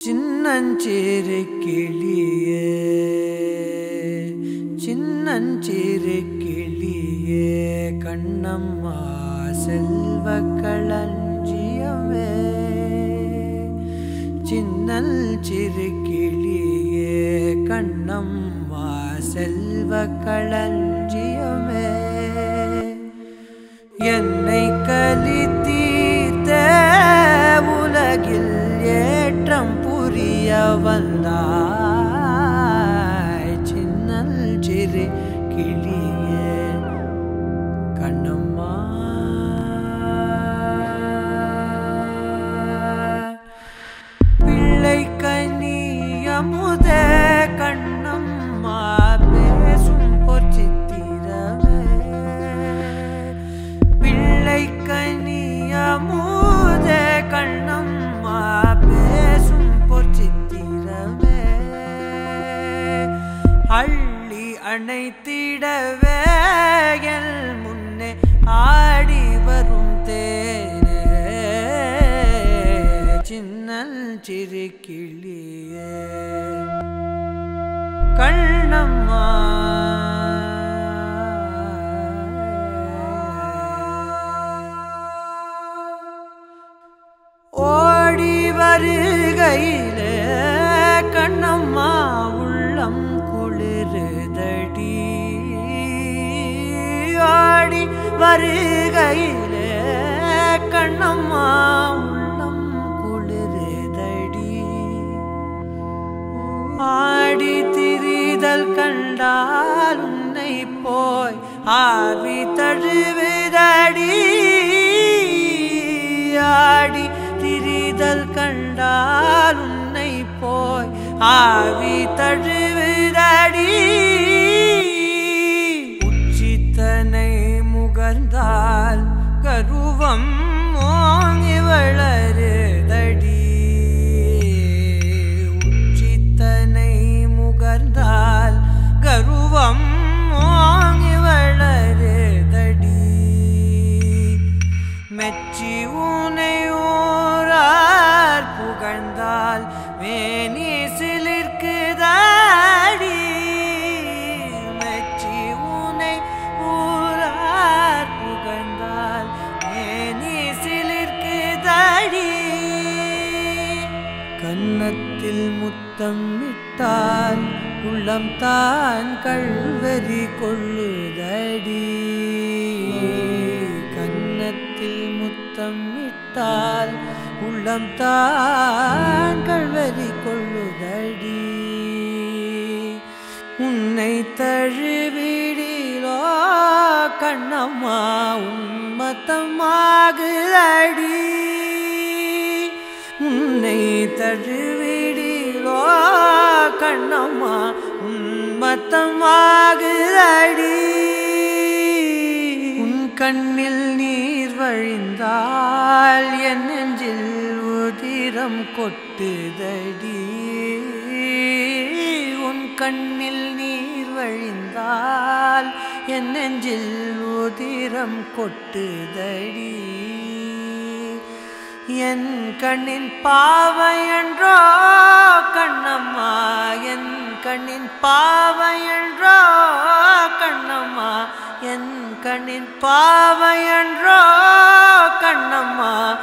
சின்னஞ்சிறு கிளியே சின்னஞ்சிறு கிளியே கண்ணம்மா செல்வ களஞ்சியமே சின்னல் சிறு கிளியே கண்ணம்மா செல்வ களஞ்சியமே என்னை கலி தீர்த்த உலகில் ஏற்றம் புரிய வந்தாய் சின்னல் சிறு கிளியே கண்ணம்மா பிள்ளை கனியமுத கண்ணம்மா பேசும் பொற்சித்திரமே பிள்ளை கனியமுத கண்ணம்மா பேசும் பொற்சித்திரமே அள்ளி அணைத்திடவே என் முன்னே ஆடி வரும் தேனே சின்னல் சிறு கிளியே கண்ணம்மா ஓடி வருகையிலே கண்ணம்மா உள்ளம் குளிருதடி ஆடி வருகையிலே கண்ணம்மா உள்ளம் குளிருதடி ஆடி திரிதல் கண்டால் உன்னை போய் ஆவி தழுவுதடி ஆடி திரிதல் கண்டால் உன்னை போய் ஆவி தழுவுதடி உச்சித்தனை முகர்ந்தால் கருவம் ஓங்கி வளருதடி உச்சித்தனை முகர்ந்தால் கருவம் ஓங்கி வளருதடி மெச்சி உனை ஊரார் புகழ்ந்தால் மேனி சிலிர்க்குதாடி மெச்சி உனை ஊரார் புகழ்ந்தால் மேனி சிலிர்க்குதாடி கன்னத்தில் முத்தம் இட்டால் உள்ளம் தான் கல்வரி கொள்ளுதடி கன்னத்தில் முத்தம் இட்டால் உள்ளம் தான் கல்வரி கொள்ளுதடி உன்னை தழுவிடிலோ கண்ணம்மா உன்மத்தமாகுதடி உன்னை தழுவிடிலோ கண்ணம்மா உன்மத்தமாகுதடி உன் கண்ணில் நீர் வழிந்தால் என் நெஞ்சில் உதிரம் கொட்டுதடி உன் கண்ணில் நீர் வழிந்தால் என் நெஞ்சில் உதிரம் கொட்டுதடி என் கண்ணின் பாவையன்றோ கண்ணம்மா என் கண்ணின் பாவையன்றோ கண்ணம்மா என் கண்ணின் பாவையன்றோ கண்ணம்மா